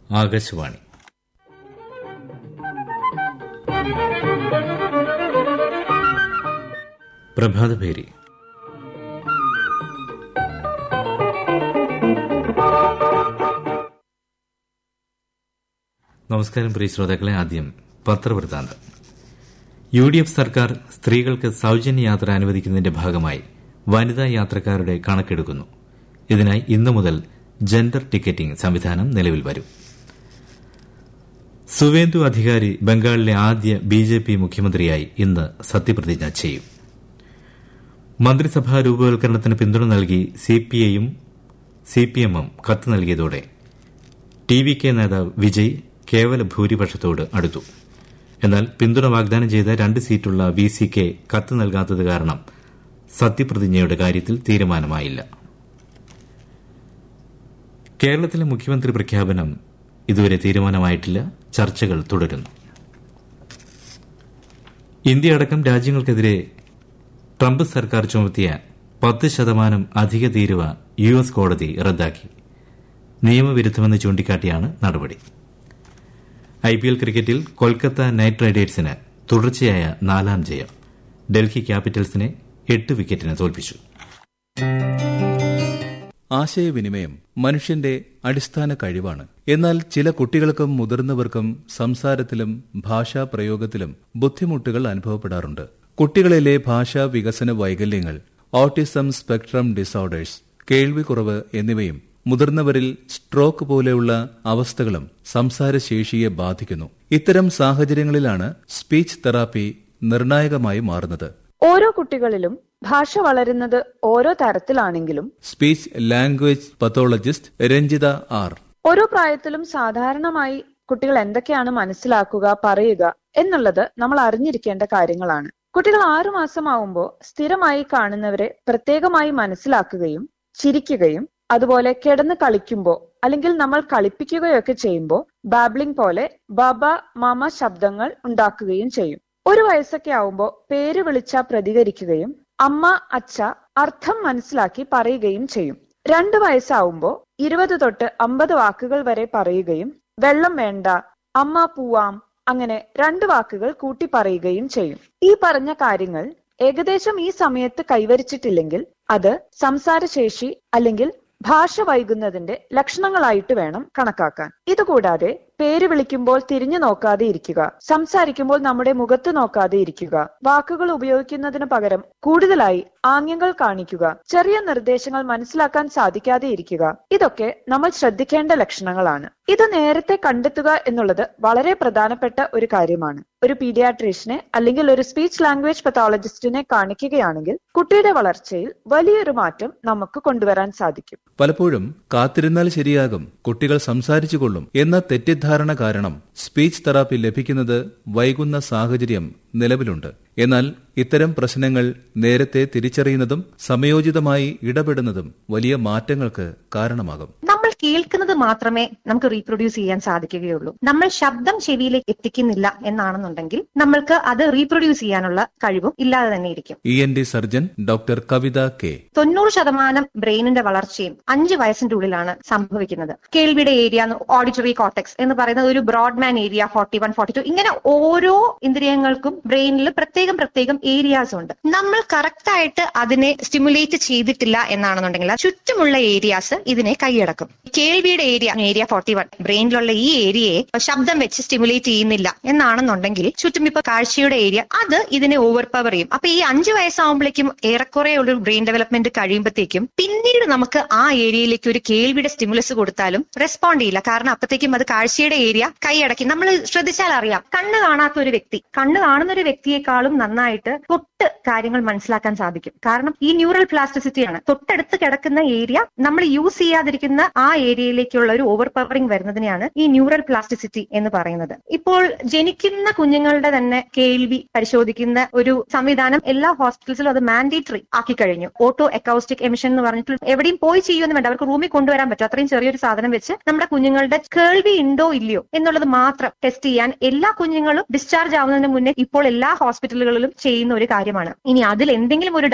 ആകാശവാണി പ്രഭാതഭേരി നമസ്കാരം പ്രിയ ശ്രോതാക്കളെ ആദ്യം പത്രവൃത്താന്തം യു ഡി എഫ് സർക്കാർ സ്ത്രീകൾക്ക് സൌജന്യ യാത്ര അനുവദിക്കുന്നതിന്റെ ഭാഗമായി വനിതാ യാത്രക്കാരുടെ കണക്കെടുക്കുന്നു ഇതിനായി ഇന്നു മുതൽ ജെൻഡർ ടിക്കറ്റിംഗ് സംവിധാനം നിലവിൽ വരും സുവേന്ദു അധികാരി ബംഗാളിലെ ആദ്യ ബി ജെ പി മുഖ്യമന്ത്രിയായി ഇന്ന് സത്യപ്രതിജ്ഞ ചെയ്യും മന്ത്രിസഭാ രൂപവൽക്കരണത്തിന് പിന്തുണ നൽകി സിപിഐയും സിപിഎമ്മും കത്ത് നൽകിയതോടെ ടി വി കെ നേതാവ് വിജയ് കേവല ഭൂരിപക്ഷത്തോട് അടുത്തു എന്നാൽ പിന്തുണ വാഗ്ദാനം ചെയ്ത രണ്ട് സീറ്റുള്ള വി സി കെ കത്ത് നൽകാത്തത് കാരണം സത്യപ്രതിജ്ഞയുടെ കാര്യത്തിൽ തീരുമാനമായില്ല കേരളത്തിലെ മുഖ്യമന്ത്രി പ്രഖ്യാപനം ഇതുവരെ തീരുമാനമായിട്ടില്ല ചർച്ചകൾ തുടരുന്നു ഇന്ത്യ അടക്കം രാജ്യങ്ങൾക്കെതിരെ ട്രംപ് സർക്കാർ ചുമത്തിയ പത്ത് ശതമാനം അധിക തീരുവ യു എസ് കോടതി റദ്ദാക്കി നിയമവിരുദ്ധമെന്ന് ചൂണ്ടിക്കാട്ടിയാണ് നടപടി ഐപിഎൽ ക്രിക്കറ്റിൽ കൊൽക്കത്ത നൈറ്റ് റൈഡേഴ്സിന് തുടർച്ചയായ നാലാം ജയം ഡൽഹി ക്യാപിറ്റൽസിനെ എട്ട് വിക്കറ്റിന് തോൽപ്പിച്ചു ആശയവിനിമയം മനുഷ്യന്റെ അടിസ്ഥാന കഴിവാണ് എന്നാൽ ചില കുട്ടികൾക്കും മുതിർന്നവർക്കും സംസാരത്തിലും ഭാഷാ പ്രയോഗത്തിലും ബുദ്ധിമുട്ടുകൾ അനുഭവപ്പെടാറുണ്ട് കുട്ടികളിലെ ഭാഷാ വികസന വൈകല്യങ്ങൾ ഓട്ടിസം സ്പെക്ട്രം ഡിസോർഡേഴ്സ് കേൾവിക്കുറവ് എന്നിവയും മുതിർന്നവരിൽ സ്ട്രോക്ക് പോലെയുള്ള അവസ്ഥകളും സംസാരശേഷിയെ ബാധിക്കുന്നു ഇത്തരം സാഹചര്യങ്ങളിലാണ് സ്പീച്ച് തെറാപ്പി നിർണായകമായി മാറുന്നത് ഓരോ കുട്ടികളിലും ഭാഷ വളരുന്നത് ഓരോ തരത്തിലാണെങ്കിലും speech language pathologist Ranjitha R ഓരോ പ്രായത്തിലും സാധാരണമായി കുട്ടികൾ എന്തൊക്കെയാണ് മനസ്സിലാക്കുക പറയുക എന്നുള്ളത് നമ്മൾ അറിഞ്ഞിരിക്കേണ്ട കാര്യങ്ങളാണ് കുട്ടികൾ ആറു മാസമാവുമ്പോൾ സ്ഥിരമായി കാണുന്നവരെ പ്രത്യേകമായി മനസ്സിലാക്കുകയും ചിരിക്കുകയും അതുപോലെ കിടന്ന് കളിക്കുമ്പോൾ അല്ലെങ്കിൽ നമ്മൾ കളിപ്പിക്കുകയൊക്കെ ചെയ്യുമ്പോൾ ബാബ്ലിംഗ് പോലെ ബാബ മാമ ശബ്ദങ്ങൾ ഉണ്ടാക്കുകയും ചെയ്യും ഒരു വയസ്സൊക്കെ ആവുമ്പോൾ പേര് വിളിച്ച പ്രതികരിക്കുകയും അമ്മ അച്ഛ അർത്ഥം മനസ്സിലാക്കി പറയുകയും ചെയ്യും രണ്ടു വയസ്സാവുമ്പോൾ ഇരുപത് തൊട്ട് അമ്പത് വാക്കുകൾ വരെ പറയുകയും വെള്ളം വേണ്ട അമ്മ പൂവാം അങ്ങനെ രണ്ട് വാക്കുകൾ കൂട്ടി പറയുകയും ചെയ്യും ഈ പറഞ്ഞ കാര്യങ്ങൾ ഏകദേശം ഈ സമയത്ത് കൈവരിച്ചിട്ടില്ലെങ്കിൽ അത് സംസാരശേഷി അല്ലെങ്കിൽ ഭാഷ വൈകുന്നതിന്റെ ലക്ഷണങ്ങളായിട്ട് വേണം കണക്കാക്കാൻ ഇതുകൂടാതെ പേര് വിളിക്കുമ്പോൾ തിരിഞ്ഞു നോക്കാതെ ഇരിക്കുക സംസാരിക്കുമ്പോൾ നമ്മുടെ മുഖത്ത് നോക്കാതെ ഇരിക്കുക വാക്കുകൾ ഉപയോഗിക്കുന്നതിന് പകരം കൂടുതലായി ആംഗ്യങ്ങൾ കാണിക്കുക ചെറിയ നിർദ്ദേശങ്ങൾ മനസ്സിലാക്കാൻ സാധിക്കാതെ ഇരിക്കുക ഇതൊക്കെ നമ്മൾ ശ്രദ്ധിക്കേണ്ട ലക്ഷണങ്ങളാണ് ഇത് നേരത്തെ കണ്ടെത്തുക എന്നുള്ളത് വളരെ പ്രധാനപ്പെട്ട ഒരു കാര്യമാണ് ഒരു പീഡിയാട്രീഷ്യനെ അല്ലെങ്കിൽ ഒരു സ്പീച്ച് ലാംഗ്വേജ് പത്തോളജിസ്റ്റിനെ കാണിക്കുകയാണെങ്കിൽ കുട്ടിയുടെ വളർച്ചയിൽ വലിയൊരു മാറ്റം നമുക്ക് കൊണ്ടുവരാൻ സാധിക്കും പലപ്പോഴും കാത്തിരുന്നാൽ ശരിയാകും കുട്ടികൾ സംസാരിച്ചുകൊള്ളും എന്ന തെറ്റിദ്ധാരണ കാരണം സ്പീച്ച് തെറാപ്പി ലഭിക്കുന്നത് വൈകുന്ന സാഹചര്യം നിലവിലുണ്ട് എന്നാൽ ഇത്തരം പ്രശ്നങ്ങൾ നേരത്തെ തിരിച്ചറിയുന്നതും സമയോചിതമായി ഇടപെടുന്നതും വലിയ മാറ്റങ്ങൾക്ക് കാരണമാകും നമ്മൾ കേൾക്കുന്നത് മാത്രമേ നമുക്ക് റീപ്രൊഡ്യൂസ് ചെയ്യാൻ സാധിക്കുകയുള്ളൂ നമ്മൾ ശബ്ദം ചെവിയിലേക്ക് എത്തിക്കുന്നില്ല എന്നാണെന്നുണ്ടെങ്കിൽ നമ്മൾക്ക് അത് റീപ്രൊഡ്യൂസ് ചെയ്യാനുള്ള കഴിവും ഇല്ലാതെ തന്നെ ഇരിക്കും E N D surgeon doctor Kavitha K തൊണ്ണൂറ് ശതമാനം ബ്രെയിനിന്റെ വളർച്ചയും അഞ്ച് വയസ്സിന്റെ ഉള്ളിലാണ് സംഭവിക്കുന്നത് കേൾവിയുടെ ഏരിയ ഓഡിറ്ററി കോർട്ടെക്സ് എന്ന് പറയുന്നത് ഒരു Brodmann area forty one forty two ഇങ്ങനെ ഓരോ ഇന്ദ്രിയങ്ങൾക്കും ബ്രെയിനിൽ പ്രത്യേകം പ്രത്യേകം ഏരിയാസ് ഉണ്ട് നമ്മൾ കറക്റ്റ് ആയിട്ട് അതിനെ സ്റ്റിമുലേറ്റ് ചെയ്തിട്ടില്ല എന്നാണെന്നുണ്ടെങ്കിൽ ചുറ്റുമുള്ള ഏരിയാസ് ഇതിനെ കൈയടക്കും കേൾവിയുടെ ഏരിയ ഏരിയ ഫോർട്ടി വൺ ബ്രെയിനിലുള്ള ഈ ഏരിയയെ ശബ്ദം വെച്ച് സ്റ്റിമുലേറ്റ് ചെയ്യുന്നില്ല എന്നാണെന്നുണ്ടെങ്കിൽ ചുറ്റും ഇപ്പൊ കാഴ്ചയുടെ ഏരിയ അത് ഇതിനെ ഓവർ പവർ ചെയ്യും അപ്പൊ ഈ അഞ്ചു വയസ്സാകുമ്പോഴേക്കും ഏറെക്കുറെ ഒരു ബ്രെയിൻ ഡെവലപ്മെന്റ് കഴിയുമ്പോഴത്തേക്കും പിന്നീട് നമുക്ക് ആ ഏരിയയിലേക്ക് ഒരു കേൾവിയുടെ സ്റ്റിമുലസ് കൊടുത്താലും റെസ്പോണ്ട് ചെയ്യില്ല കാരണം അപ്പത്തേക്കും അത് കാഴ്ചയുടെ ഏരിയ കൈയടക്കി നമ്മൾ ശ്രദ്ധിച്ചാൽ അറിയാം കണ്ണ് കാണാത്ത ഒരു വ്യക്തി കണ്ണ് കാണുന്ന ഒരു വ്യക്തിയെക്കാളും നന്നായിട്ട് തൊട്ട് കാര്യങ്ങൾ മനസ്സിലാക്കാൻ സാധിക്കും കാരണം ഈ ന്യൂറൽ പ്ലാസ്റ്റിസിറ്റിയാണ് തൊട്ടടുത്ത് കിടക്കുന്ന ഏരിയ നമ്മൾ യൂസ് ചെയ്യാതിരിക്കുന്ന ആ ഏരിയയിലേക്കുള്ള ഒരു ഓവർ പവറിംഗ് വരുന്നതിനെയാണ് ഈ ന്യൂറൽ പ്ലാസ്റ്റിസിറ്റി എന്ന് പറയുന്നത് ഇപ്പോൾ ജനിക്കുന്ന കുഞ്ഞുങ്ങളുടെ തന്നെ കേൾവി പരിശോധിക്കുന്ന ഒരു സംവിധാനം എല്ലാ ഹോസ്പിറ്റൽസിലും അത് മാൻഡേറ്ററി ആക്കി കഴിഞ്ഞു ഓട്ടോ അക്കൗസ്റ്റിക് എമിഷൻ എന്ന് പറഞ്ഞിട്ട് എവിടെയും പോയി ചെയ്യുമെന്ന് വേണ്ട അവർക്ക് റൂമിൽ കൊണ്ടുവരാൻ പറ്റും അത്രയും ചെറിയൊരു സാധനം വെച്ച് നമ്മുടെ കുഞ്ഞുങ്ങളുടെ കേൾവി ഉണ്ടോ ഇല്ലയോ എന്നുള്ളത് മാത്രം ടെസ്റ്റ് ചെയ്യാൻ എല്ലാ കുഞ്ഞുങ്ങളും ഡിസ്ചാർജ് ആവുന്നതിന് മുന്നേ ഇപ്പോൾ എല്ലാ ഹോസ്പിറ്റലുകളിലും ചെയ്യുന്ന ഒരു കാര്യമാണ് ഇനി അതിൽ എന്തെങ്കിലും ഒരു